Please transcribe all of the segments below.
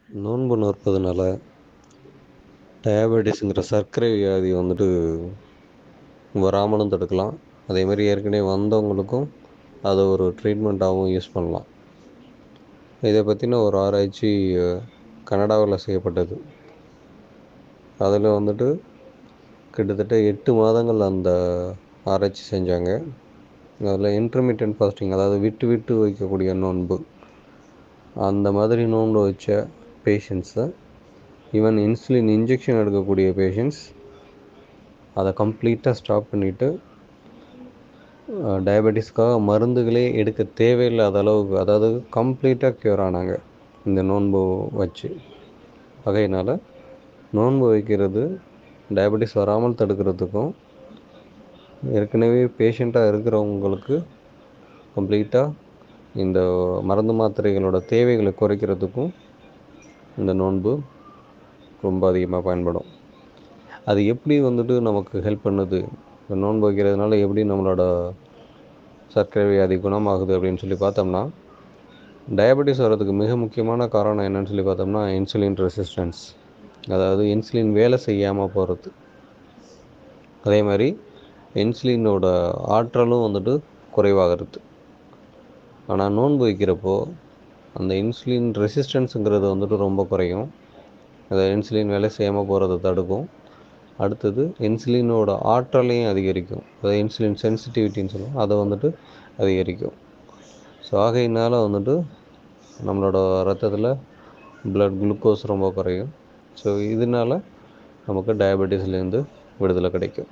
நோன்பு நோற்பதுனால டயாபெட்டிஸுங்கிற சர்க்கரை வியாதி வந்துட்டு வராமலும் தடுக்கலாம் அதே மாதிரி ஏற்கனவே வந்தவங்களுக்கும் அதை ஒரு ட்ரீட்மெண்ட்டாகவும் யூஸ் பண்ணலாம் இதை பற்றின ஒரு ஆராய்ச்சி கனடாவில் செய்யப்பட்டது அதில் வந்துட்டு கிட்டத்தட்ட எட்டு மாதங்கள் அந்த ஆராய்ச்சி செஞ்சாங்க அதில் இன்டர்மீடியன்ட் ஃபாஸ்டிங் அதாவது விட்டு விட்டு வைக்கக்கூடிய நோன்பு அந்த மாதிரி நோன்பு வச்ச பேஷண்ட்ஸை ஈவன் இன்சுலின் இன்ஜெக்ஷன் எடுக்கக்கூடிய பேஷண்ட்ஸ் அதை கம்ப்ளீட்டாக ஸ்டாப் பண்ணிவிட்டு டயபெட்டிஸ்க்காக மருந்துகளே எடுக்க தேவையில்லாத அளவுக்கு அதாவது கம்ப்ளீட்டாக க்யூர் ஆனாங்க இந்த நோன்பு வச்சு வகையினால் நோன்பு வைக்கிறது டயபெட்டிஸ் வராமல் தடுக்கிறதுக்கும் ஏற்கனவே பேஷண்ட்டாக இருக்கிறவங்களுக்கு கம்ப்ளீட்டாக இந்த மருந்து மாத்திரைகளோட தேவைகளை குறைக்கிறதுக்கும் இந்த நோன்பு ரொம்ப அதிகமாக பயன்படும் அது எப்படி வந்துட்டு நமக்கு ஹெல்ப் பண்ணுது இந்த நோன்பு வைக்கிறதுனால எப்படி நம்மளோட சர்க்கரை வியாதி குணமாகுது அப்படின்னு சொல்லி பார்த்தோம்னா டயபெட்டிஸ் வர்றதுக்கு மிக முக்கியமான காரணம் என்னன்னு சொல்லி பார்த்தோம்னா இன்சுலின் ரெசிஸ்டன்ஸ் அதாவது இன்சுலின் வேலை செய்யாமல் போகிறது அதே மாதிரி இன்சுலினோட ஆற்றலும் வந்துட்டு குறைவாகிறது ஆனால் நோன்பு வைக்கிறப்போ அந்த இன்சுலின் ரெசிஸ்டன்ஸுங்கிறது வந்துட்டு ரொம்ப குறையும் அந்த இன்சுலின் வேலை செய்யாமல் போகிறத தடுக்கும் அடுத்தது இன்சுலினோட ஆற்றலையும் அதிகரிக்கும் அதாவது இன்சுலின் சென்சிட்டிவிட்டின்னு சொல்லுவோம் அதை வந்துட்டு அதிகரிக்கும் ஸோ ஆகையினால் வந்துட்டு நம்மளோட ரத்தத்தில் ப்ளட் குளுக்கோஸ் ரொம்ப குறையும் ஸோ இதனால் நமக்கு டயபெட்டிஸ்லேருந்து விடுதலை கிடைக்கும்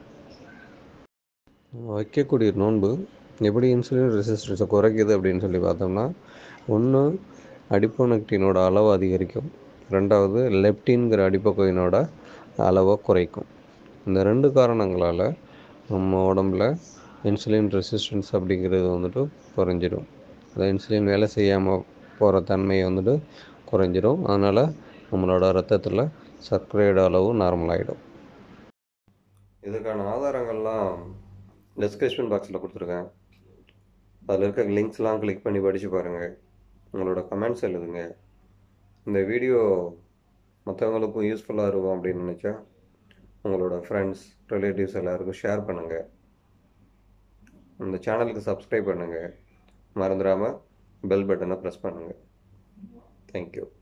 வைக்கக்கூடிய நோன்பு எப்படி இன்சுலின் ரெசிஸ்டன்ஸை குறைக்குது அப்படின்னு சொல்லி பார்த்தோம்னா ஒன்று அடிப்போனக்டினோட அளவு அதிகரிக்கும் ரெண்டாவது லெப்டின்கிற அடிப்போகையினோட அளவை குறைக்கும் இந்த ரெண்டு காரணங்களால் நம்ம உடம்புல இன்சுலின் ரெசிஸ்டன்ஸ் அப்படிங்கிறது வந்துட்டு குறைஞ்சிடும் அதாவது இன்சுலின் வேலை செய்யாமல் போகிற தன்மையை வந்துட்டு குறைஞ்சிடும் அதனால் நம்மளோட ரத்தத்தில் சர்க்கரையோட அளவு நார்மல் ஆகிடும் இதுக்கான ஆதாரங்கள்லாம் டிஸ்கிரிப்ஷன் பாக்ஸில் கொடுத்துருக்கேன் அதில் இருக்க லிங்க்ஸ்லாம் கிளிக் பண்ணி படித்து பாருங்கள் உங்களோட கமெண்ட்ஸ் எழுதுங்க இந்த வீடியோ மற்றவங்களுக்கும் யூஸ்ஃபுல்லாக இருக்கும் அப்படின்னு நினச்சா உங்களோட ஃப்ரெண்ட்ஸ் ரிலேட்டிவ்ஸ் எல்லாருக்கும் ஷேர் பண்ணுங்கள் இந்த சேனலுக்கு சப்ஸ்கிரைப் பண்ணுங்கள் மறந்துடாமல் பெல் பட்டனை ப்ரெஸ் பண்ணுங்கள் தேங்க்யூ